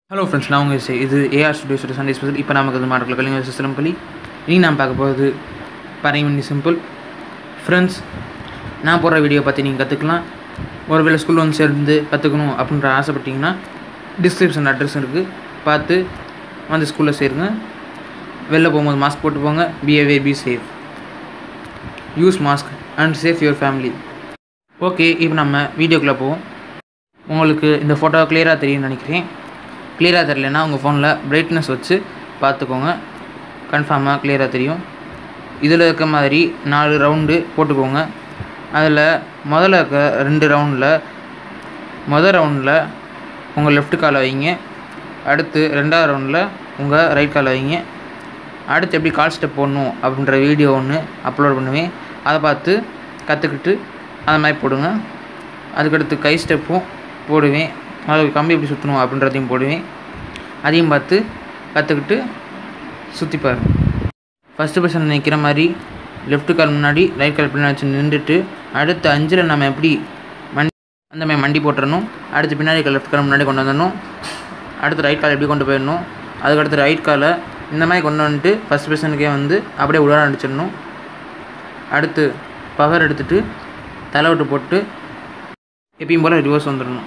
hello friends நான் உங்கள் இது ஏஆர் ஸ்டுடியோஸோட சண்டே ஸ்பெஷல் இப்போ நமக்கு அது மாடல் கலிங்க சிஸ்டம் பள்ளி இனி நாம் பார்க்க போகிறது பரைமணி சிம்பிள் ஃப்ரெண்ட்ஸ் நான் போடுற வீடியோ பற்றி நீங்கள் கற்றுக்கலாம் ஒருவேளை ஸ்கூல் வந்து சேர்ந்து கற்றுக்கணும் அப்படின்ற ஆசைப்பட்டீங்கன்னா டிஸ்கிரிப்ஷன் அட்ரஸ் இருக்குது பார்த்து வந்து ஸ்கூலில் சேருங்க வெளில போகும்போது மாஸ்க் போட்டு போங்க be away be safe use mask and safe your family okay இப்போ நம்ம வீடியோக்குள்ளே போவோம் உங்களுக்கு இந்த ஃபோட்டோ கிளியராக தெரியும்னு நினைக்கிறேன் கிளியராக தெரியலனா உங்கள் ஃபோனில் பிரைட்னஸ் வச்சு பார்த்துக்கோங்க கன்ஃபார்மாக கிளியராக தெரியும் இதில் இருக்க மாதிரி நாலு ரவுண்டு போட்டுக்கோங்க அதில் முதல்ல இருக்க ரெண்டு ரவுண்டில் மொதல் ரவுண்டில் உங்கள் லெஃப்ட் காலை வைங்க அடுத்து ரெண்டாவது ரவுண்டில் உங்கள் ரைட் காலை வைங்க அடுத்து எப்படி கால் ஸ்டெப் போடணும் அப்படின்ற வீடியோ ஒன்று அப்லோட் பண்ணுவேன் அதை பார்த்து கற்றுக்கிட்டு அது மாதிரி போடுங்க அதுக்கடுத்து கை ஸ்டெப்பும் போடுவேன் அது கம்பி எப்படி சுற்றணும் அப்படின்றதையும் போடுவேன் அதையும் பார்த்து கற்றுக்கிட்டு சுற்றி பாருங்க ஃபஸ்ட்டு பர்சன் நிற்கிற மாதிரி லெஃப்ட் கால் முன்னாடி ரைட் கால் பின்னாடி வச்சு நின்றுட்டு அடுத்து அஞ்சில் நம்ம எப்படி மண்டி அந்த மாதிரி மண்டி போட்டுறணும் அடுத்து பின்னாடி கால் லெஃப்ட் கால் முன்னாடி கொண்டு வந்துடணும் அடுத்து ரைட் கால் எப்படி கொண்டு போயிடணும் அதுக்கடுத்து ரைட் காலை இந்த மாதிரி கொண்டு வந்துட்டு ஃபஸ்ட் பர்சனுக்கே வந்து அப்படியே உடனே அடிச்சிடணும் அடுத்து பவர் எடுத்துகிட்டு தலை விட்டு போட்டு எப்பயும் போல் ரிவர்ஸ் வந்துடணும்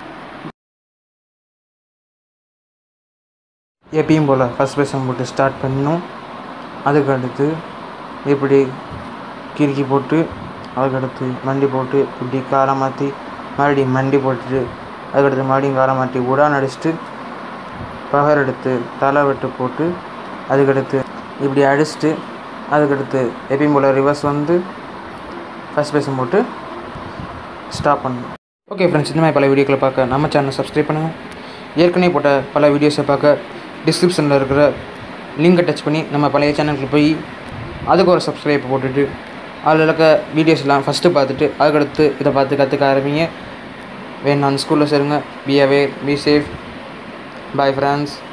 எப்பயும் போல் ஃபஸ்ட் பர்சன் போட்டு ஸ்டார்ட் பண்ணணும் அதுக்கு அடுத்து இப்படி கிறுக்கி போட்டு அதுக்கடுத்து மண்டி போட்டு இப்படி காரை மாற்றி மறுபடியும் மண்டி போட்டுட்டு அதுக்கடுத்து மறுபடியும் காரை மாற்றி உடான் அடிச்சுட்டு பகர் எடுத்து தலை வெட்டு போட்டு அதுக்கடுத்து இப்படி அடிச்சுட்டு அதுக்கடுத்து எப்பயும் போல் ரிவர்ஸ் வந்து ஃபஸ்ட் பர்சன் போட்டு ஸ்டாப் பண்ணணும் ஓகே ஃப்ரெண்ட்ஸ் இந்த மாதிரி பல வீடியோக்களை பார்க்க நம்ம சேனலை சப்ஸ்கிரைப் பண்ணுங்கள் ஏற்கனவே போட்ட பல வீடியோஸை பார்க்க டிஸ்கிரிப்ஷனில் இருக்கிற லிங்கை டச் பண்ணி நம்ம பழைய சேனலுக்கு போய் அதுக்கு ஒரு சப்ஸ்கிரைப் போட்டுட்டு அதில் இருக்க வீடியோஸ்லாம் ஃபஸ்ட்டு பார்த்துட்டு அதுக்கடுத்து இதை பார்த்து கற்றுக்க ஆரம்பிங்க வேணும் அந்த ஸ்கூலில் சேருங்க be away be safe bye friends